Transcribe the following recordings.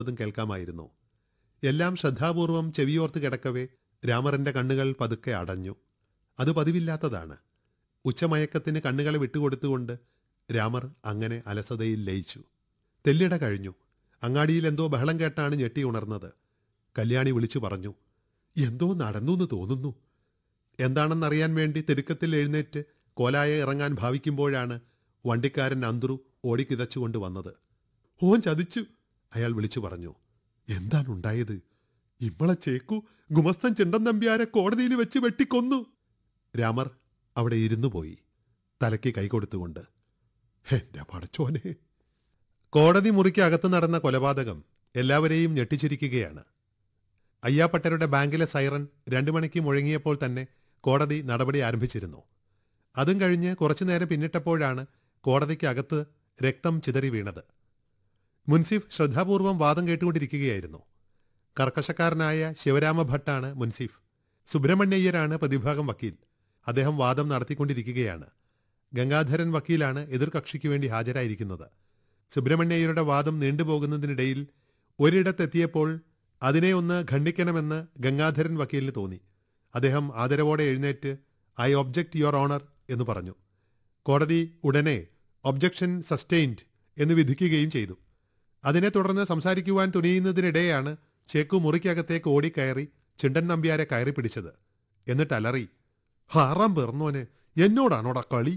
അതും കേൾക്കാമായിരുന്നു എല്ലാം ശ്രദ്ധാപൂർവം ചെവിയോർത്ത് കിടക്കവേ രാമറിന്റെ കണ്ണുകൾ പതുക്കെ അടഞ്ഞു അത് പതിവില്ലാത്തതാണ് ഉച്ചമയക്കത്തിന് കണ്ണുകളെ വിട്ടുകൊടുത്തുകൊണ്ട് രാമർ അങ്ങനെ അലസതയിൽ ലയിച്ചു തെല്ലിട കഴിഞ്ഞു അങ്ങാടിയിൽ എന്തോ ബഹളം കേട്ടാണ് ഞെട്ടി ഉണർന്നത് കല്യാണി വിളിച്ചു പറഞ്ഞു എന്തോ നടന്നു എന്ന് തോന്നുന്നു എന്താണെന്നറിയാൻ വേണ്ടി തിടുക്കത്തിൽ എഴുന്നേറ്റ് കോലായ ഇറങ്ങാൻ ഭാവിക്കുമ്പോഴാണ് വണ്ടിക്കാരൻ അന്തുറു ഓടിക്കിതച്ചുകൊണ്ട് വന്നത് ഓൻ ചതിച്ചു അയാൾ വിളിച്ചു പറഞ്ഞു എന്താണ് ഉണ്ടായത് ഇമ്മളെ ചേക്കു ഗുമസ്തൻ ചിണ്ടൻ നമ്പ്യാരെ കോടതിയിൽ വെച്ച് വെട്ടിക്കൊന്നു രാമർ അവിടെ ഇരുന്നു പോയി തലയ്ക്ക് കൈകൊടുത്തുകൊണ്ട് എന്റെ പടച്ചോനെ കോടതി മുറിക്ക് അകത്ത് നടന്ന കൊലപാതകം എല്ലാവരെയും ഞെട്ടിച്ചിരിക്കുകയാണ് അയ്യാപ്പട്ടരുടെ ബാങ്കിലെ സൈറൻ രണ്ടു മണിക്ക് മുഴങ്ങിയപ്പോൾ തന്നെ കോടതി നടപടി ആരംഭിച്ചിരുന്നു അതും കഴിഞ്ഞ് കുറച്ചു നേരം പിന്നിട്ടപ്പോഴാണ് കോടതിക്ക് അകത്ത് രക്തം ചിതറി വീണത് മുൻസിഫ് ശ്രദ്ധാപൂർവം വാദം കേട്ടുകൊണ്ടിരിക്കുകയായിരുന്നു കർക്കശക്കാരനായ ശിവരാമ ഭട്ടാണ് മുൻസിഫ് സുബ്രഹ്മണ്യയ്യരാണ് പ്രതിഭാഗം വക്കീൽ അദ്ദേഹം വാദം നടത്തിക്കൊണ്ടിരിക്കുകയാണ് ഗംഗാധരൻ വക്കീലാണ് എതിർകക്ഷിക്ക് വേണ്ടി ഹാജരായിരിക്കുന്നത് സുബ്രഹ്മണ്യയ്യരുടെ വാദം നീണ്ടുപോകുന്നതിനിടയിൽ ഒരിടത്തെത്തിയപ്പോൾ അതിനെ ഒന്ന് ഖണ്ഡിക്കണമെന്ന് ഗംഗാധരൻ വക്കീലിന് തോന്നി അദ്ദേഹം ആദരവോടെ എഴുന്നേറ്റ് ഐ ഒബ്ജക്റ്റ് യുവർ ഓണർ എന്ന് പറഞ്ഞു കോടതി ഉടനെ ഒബ്ജക്ഷൻ സസ്റ്റെയിൻഡ് എന്ന് വിധിക്കുകയും ചെയ്തു അതിനെ തുടർന്ന് സംസാരിക്കുവാൻ തുനിയുന്നതിനിടെയാണ് ചേക്കു മുറിക്കകത്തേക്ക് ഓടിക്കയറി ചിണ്ടൻ നമ്പ്യാരെ കയറി പിടിച്ചത് എന്നിട്ട് അലറി ഹാറാം പിറന്നോനെ എന്നോടാണോടാ കളി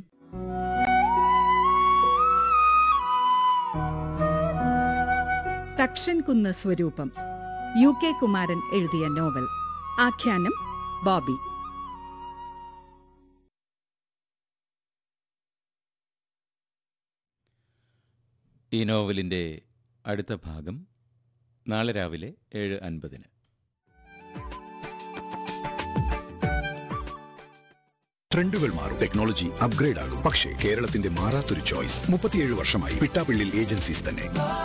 തക്ഷൻകുന്ന് സ്വരൂപം യു കെ കുമാരൻ എഴുതിയ നോവൽ ആഖ്യാനം ബോബി ഈ നോവലിൻ്റെ അടുത്ത ഭാഗം നാളെ രാവിലെ ഏഴ് അൻപതിന് ട്രെൻഡുകൾ മാറും ടെക്നോളജി അപ്ഗ്രേഡ് ആകും പക്ഷേ കേരളത്തിന്റെ മാറാത്തൊരു ചോയ്സ് മുപ്പത്തിയേഴ് വർഷമായി പിട്ടാപ്പിള്ളിൽ ഏജൻസീസ് തന്നെ